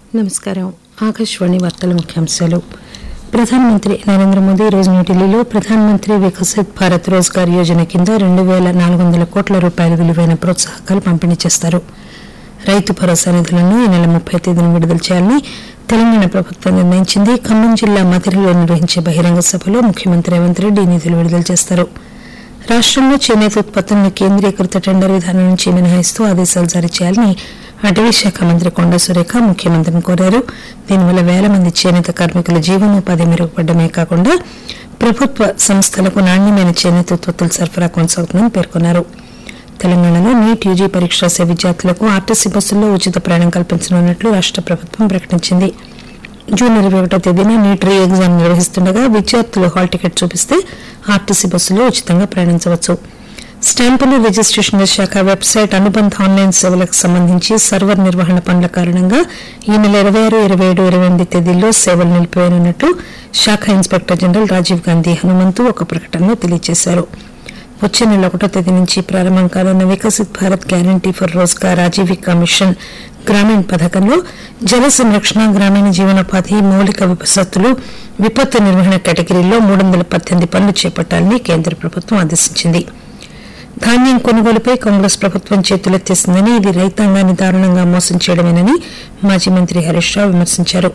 నమస్కారం ఆకాశవాణి వార్తల ముఖ్యాంశాలు ప్రధానమంత్రి నరేంద్ర మోదీ ఈ రోజు న్యూఢిల్లీలో ప్రధానమంత్రి వికసిత్ భారత్ రోజ్గార్ యోజన కింద రెండు పేల నాలుగు వందల కోట్ల రూపాయల విలువైన ప్రోత్సాహకాలు పంపిణీ చేస్తారు రైతు భరోసా నిధులను ఈ నెల ముప్పై తేదీన విడుదల చేయాలని తెలంగాణ ప్రభుత్వం నిర్ణయించింది ఖమ్మం జిల్లా మధిరలో నిర్వహించే బహిరంగ సభలో ముఖ్యమంత్రి రేవంత్ రెడ్డి ఈ నిధులు విడుదల చేస్తారు రాష్టంలో చేనేత ఉత్పత్తులను కేంద్రీకృత టెండర్ విధానం నుంచి మినహాయిస్తూ ఆదేశాలు జారీ చేయాలని అటవీ శాఖ మంత్రి కొండ సురేఖ ముఖ్యమంత్రిని కోరారు దీనివల్ల వేల మంది చేనేత కార్మికుల జీవనోపాధి మెరుగుపడమే కాకుండా ప్రభుత్వ సంస్థలకు నాణ్యమైన చేనేత ఉత్పత్తుల సరఫరా కొనసాగుతుందని పేర్కొన్నారు తెలంగాణలో నీట్ యూజీ పరీక్ష రాసే విద్యార్థులకు ఆర్టీసీ బస్సుల్లో ఉచిత ప్రయాణం కల్పించనున్నట్లు రాష్ట ప్రభుత్వం ప్రకటించింది జూన్ ఇరవై ఒకటో తేదీన నీట్ రీ ఎగ్జామ్ నిర్వహిస్తుండగా విద్యార్థులు హాల్ టికెట్ చూపిస్తే ఆర్టీసీ బస్సులో ఉచితంగా ప్రయాణించవచ్చు స్టాంపులు రిజిస్ట్రేషన్ల శాఖ వెబ్సైట్ అనుబంధ ఆన్లైన్ సేవలకు సంబంధించి సర్వర్ నిర్వహణ పనుల కారణంగా ఈ నెల ఇరవై ఆరు ఇరవై ఏడు ఇరవై ఎనిమిది తేదీల్లో సేవలు నిలిపివేయనున్నట్లు శాఖ ఇన్స్పెక్టర్ జనరల్ రాజీవ్ గాంధీ హనుమంతు ఒక ప్రకటనలో తెలియజేశారు వచ్చే నెల ఒకటో తేదీ నుంచి ప్రారంభం కానున్న Viksit Bharat guarantee for Rozgar Ajeevika mission Gramin పథకంలో జల సంరక్షణ గ్రామీణ జీవనోపాధి మౌలిక వసతులు విపత్తు నిర్వహణ కేటగిరీల్లో మూడు వందల పద్దెనిమిది పనులు చేపట్టాలని కేంద్ర ప్రభుత్వం ఆదేశించింది ధాన్యం కొనుగోలుపై కాంగ్రెస్ ప్రభుత్వం చేతులెత్తేసిందని ఇది రైతాంగాన్ని దారుణంగా మోసం చేయడమేనని మాజీ మంత్రి హరీష్ రావు విమర్శించారు